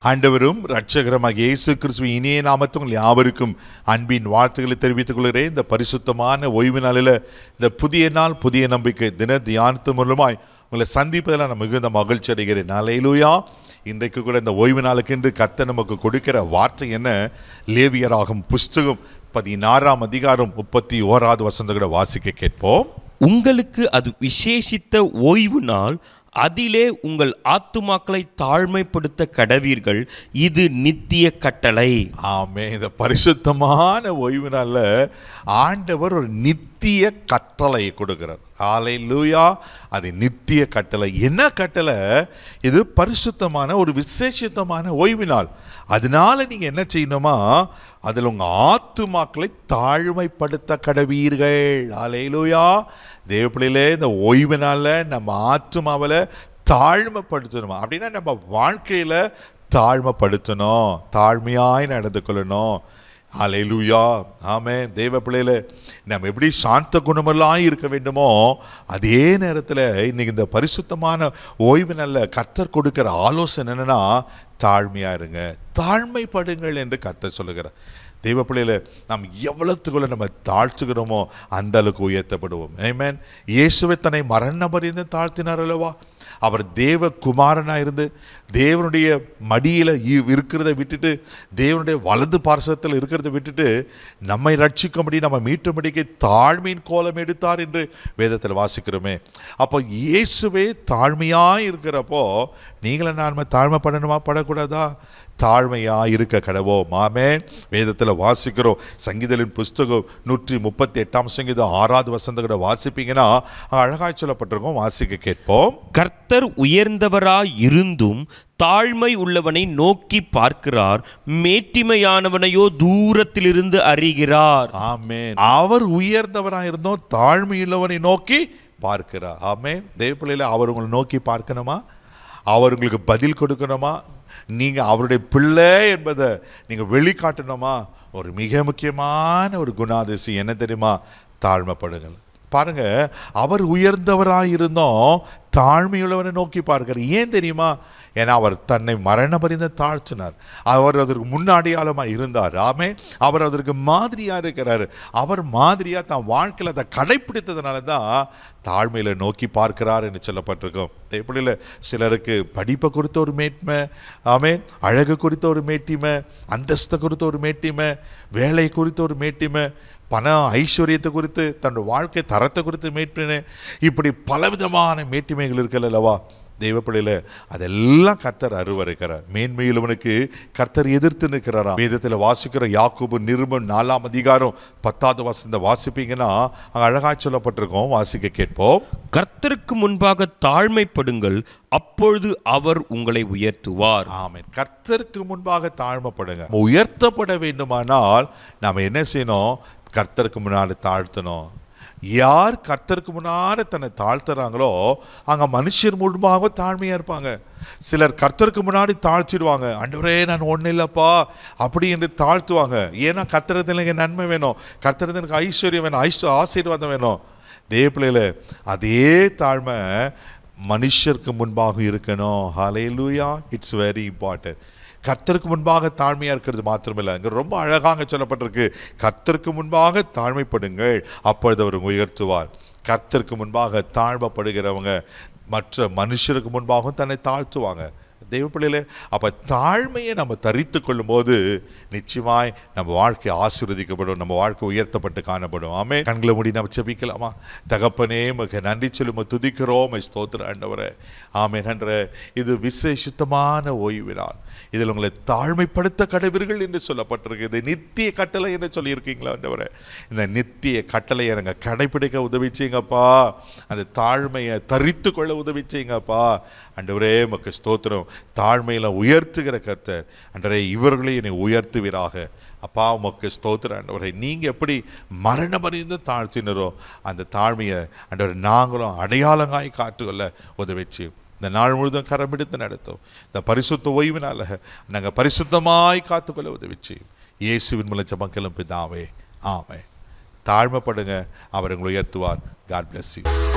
ஆண்டவரும் இரட்சகரமாக இயேசு கிறிஸ்துவின் இனிய நாமத்தில் உங்கள் யாவருக்கும் அன்பின் வாழ்த்துக்களை தெரிவித்துக் கொள்கிறேன் இந்த பரிசுத்தமான ஓய்வு நாளில் இந்த புதிய நாள் புதிய நம்பிக்கை தின தியானத்து மூலமாய் உங்களை சந்திப்பதில் நான் மிகுந்த மகிழ்ச்சி அடைகிறேன் நாளையிலூயா இன்றைக்கு கூட இந்த ஓய்வு நாளுக்கென்று கத்த நமக்கு கொடுக்கிற வார்த்தை என்ன லேவியராகும் புஸ்தகம் பதினாறாம் அதிகாரம் முப்பத்தி ஓராவது வசந்த கூட வாசிக்க கேட்போம் உங்களுக்கு அது விசேஷித்த ஓய்வு நாள் அதிலே உங்கள் ஆத்துமாக்களை தாழ்மைப்படுத்த கடவீர்கள் இது நித்திய கட்டளை ஆமே இந்த பரிசுத்தமான ஓய்வு நாள்ல ஆண்டவர் ஒரு நித்திய கட்டளை கொடுக்கிறார் ஆலை லூயா அது நித்திய கட்டளை என்ன கட்டளை இது பரிசுத்தமான ஒரு விசேஷித்தமான ஓய்வு நாள் அதனால நீங்க என்ன செய்யணுமா அதில் உங்க ஆத்துமாக்களை தாழ்மைப்படுத்த கடவீர்கள் ஆலையிலூயா தேவப்பிள்ளையிலே இந்த ஓய்வு நாளில் நம்ம ஆத்துமாவில் தாழ்மைப்படுத்தணுமா அப்படின்னா நம்ம வாழ்க்கையில் தாழ்மைப்படுத்தணும் தாழ்மையாய் நடந்து கொள்ளணும் அலையிலுயா ஆமே தேவ பிள்ளையில நம்ம எப்படி சாந்த குணமெல்லாம் இருக்க வேண்டுமோ அதே நேரத்தில் இன்னைக்கு இந்த பரிசுத்தமான ஓய்வு நல்ல கர்த்தர் கொடுக்கிற ஆலோசனை என்னன்னா தாழ்மையா இருங்க தாழ்மைப்படுங்கள் என்று கர்த்தர் சொல்லுகிறார் தெய்வ பிள்ளையில நாம் எவ்வளவுக்குள்ள நம்ம தாழ்த்துகிறோமோ அந்த அளவுக்கு உயர்த்தப்படுவோம் ஏமேன் இயேசுவை தன்னை மரண பரிந்து தாழ்த்தினார் அல்லவா அவர் தேவ குமாரனா இருந்து தேவனுடைய மடியில இ- இருக்கிறத விட்டுட்டு தேவனுடைய வலது பார்சத்தில் இருக்கிறத விட்டுட்டு நம்மை ரட்சிக்கும்படி நம்ம மீட்டும்படிக்கு தாழ்மையின் கோலம் எடுத்தார் என்று வேதத்தில் வாசிக்கிறோமே அப்போ இயேசுவே தாழ்மையாய் இருக்கிறப்போ நீங்களும் நான் தாழ்மைப்படணுமா படக்கூடாதா தாழ்மையா இருக்க கடவோம் ஆமே வேதத்தில் வாசிக்கிறோம் சங்கீதலின் புஸ்தகம் நூற்றி முப்பத்தி எட்டாம் சங்கீதம் ஆறாவது வசந்த கூட வாசிப்பீங்கன்னா அழகாய் சொல்லப்பட்டிருக்கோம் வாசிக்க கேட்போம் கர்த்தர் உயர்ந்தவராய் இருந்தும் தாழ்மை உள்ளவனை நோக்கி பார்க்கிறார் மேட்டிமையானவனையோ தூரத்திலிருந்து அறிகிறார் ஆமென் அவர் உயர்ந்தவராக இருந்தோம் தாழ்மையுள்ளவனை நோக்கி பார்க்கிறார் ஆமென் தேவப்பிள்ளையில அவர் உங்களை நோக்கி பார்க்கணுமா அவர் உங்களுக்கு பதில் கொடுக்கணுமா நீங்க அவருடைய பிள்ளை என்பதை நீங்க வெளிக்காட்டணுமா ஒரு மிக முக்கியமான ஒரு குணாதிசயம் என்ன தெரியுமா தாழ்மைப்படுங்கள் பாருங்க அவர் உயர்ந்தவராக இருந்தோம் தாழ்மையுள்ளவனை நோக்கி பார்க்கிறார் ஏன் தெரியுமா ஏன்னா அவர் தன்னை மரண பரிந்த தாழ்த்தினார் அவர் அதற்கு முன்னாடியாளமாக இருந்தார் ஆமே அவர் அதற்கு மாதிரியா இருக்கிறார் அவர் மாதிரியா தன் வாழ்க்கையில் அதை கடைப்பிடித்ததுனால தான் தாழ்மையில நோக்கி பார்க்கிறார் என்று சொல்லப்பட்டிருக்கும் எப்படியில் சிலருக்கு படிப்பை குறித்த ஒரு மேட்மை ஆமே அழகு குறித்த ஒரு மேட்டிமை அந்தஸ்தை குறித்த ஒரு மேட்டிமை வேலை குறித்த ஒரு மேட்டிமை பண ஐஸ்வர்யத்தை குறித்து தன்னோட வாழ்க்கை தரத்தை குறித்து மேட்டிமை இப்படி பலவிதமான மேட்டிமைகள் இருக்கல அல்லவா தெய்வப்படையில் அதெல்லாம் கர்த்தர் அருவருக்கிறார் மேன்மையுள்ளவனுக்கு கர்த்தர் எதிர்த்து நிற்கிறாராம் வேதத்தில் வாசிக்கிற யாக்கோபு நிருபம் நாலாம் அதிகாரம் பத்தாவது வசந்த வாசிப்பீங்கன்னா அங்க அழகாய் சொல்லப்பட்டிருக்கோம் வாசிக்க கேட்போம் கர்த்தருக்கு முன்பாக தாழ்மைப்படுங்கள் அப்பொழுது அவர் உங்களை உயர்த்துவார் ஆமென் கர்த்தருக்கு முன்பாக தாழ்மைப்படுங்க நம்ம உயர்த்தப்பட வேண்டுமானால் நாம் என்ன செய்யணும் கர்த்தருக்கு முன்னாடி தாழ்த்தணும் யார் கர்த்தருக்கு முன்னாடி தன்னை தாழ்த்துறாங்களோ அங்க மனுஷர் முன்பாக தாழ்மையா இருப்பாங்க சிலர் கர்த்தருக்கு முன்னாடி தாழ்த்திடுவாங்க ஆண்டவரே நான் ஒன்றும் இல்லைப்பா அப்படி என்று தாழ்த்துவாங்க ஏன்னா கர்த்தரத்தில் எனக்கு நன்மை வேணும் கர்த்தரத்தில் எனக்கு ஐஸ்வர்யம் வேணும் ஐஸ்வ ஆசீர்வாதம் வேணும் தேவப்பிள்ளையில அதே தாழ்மை மனுஷருக்கு முன்பாக இருக்கணும் ஹalleluya இட்ஸ் வெரி இம்பார்ட்டன்ட் கர்த்தருக்கு முன்பாக தாழ்மையா இருக்கிறது மாத்திரமில்லை இங்க ரொம்ப அழகாக சொல்லப்பட்டிருக்கு கர்த்தருக்கு முன்பாக தாழ்மைப்படுங்கள் அப்பொழுது அவர் உயர்த்துவார் கர்த்தருக்கு முன்பாக தாழ்மைப்படுகிறவங்க மற்ற மனுஷருக்கு முன்பாகவும் தன்னை தாழ்த்துவாங்க தெய்வ பிள்ளைகளே அப்ப தாழ்மையை நம்ம தரித்து கொள்ளும் போது நிச்சயமாய் நம்ம வாழ்க்கை ஆசீர்வதிக்கப்படும் நம்ம வாழ்க்கை உயர்த்தப்பட்டு காணப்படும் ஆமே கண்களை மூடி நம்ம செபிக்கலாமா தகப்பனே மிக நன்றி சொல்லி உம்மை துதிக்கிறோம் உம்மை ஸ்தோத்திர ஆண்டவரே ஆமே நன்ற இது விசேஷித்தமான ஓய்வு நாள் இதில் உங்களை தாழ்மைப்படுத்த கடவீர்கள் என்று சொல்லப்பட்டிருக்கு இது நித்திய கட்டளை என்று சொல்லியிருக்கீங்களா ஆண்டவரே இந்த நித்திய கட்டளையை நாங்கள் கடைபிடிக்க உதவி செய்யுங்கப்பா அந்த தாழ்மையை தரித்து கொள்ள உதவி செய்யுங்கப்பா ஆண்டவரே உமக்கு ஸ்தோத்திரம் தாழ்மையில உயர்த்துகிற கர்த்தர் அன்றரே இவர்களை என்னை உயர்த்துவீராக அப்பா உமக்கு ஸ்தோத்திர ஆண்டவரே நீங்க எப்படி மரணம் அறிந்து தாழ்த்தினரோ அந்த தாழ்மையை ஆண்டவரே நாங்களும் அடையாளங்காய் காத்துக்கொள்ள உதவி செய்யும் இந்த நாள் முழுதும் கரமெடுத்து நடத்தும் இந்த பரிசுத்த ஓய்வினால நாங்கள் பரிசுத்தமாய் காத்துக்கொள்ள உதவி செய்யும் இயேசுவின் மூலம் ஜபங்களும் பிதாவே ஆமே தாழ்மைப்படுங்க அவர் உங்களை உயர்த்துவார் காட் bless you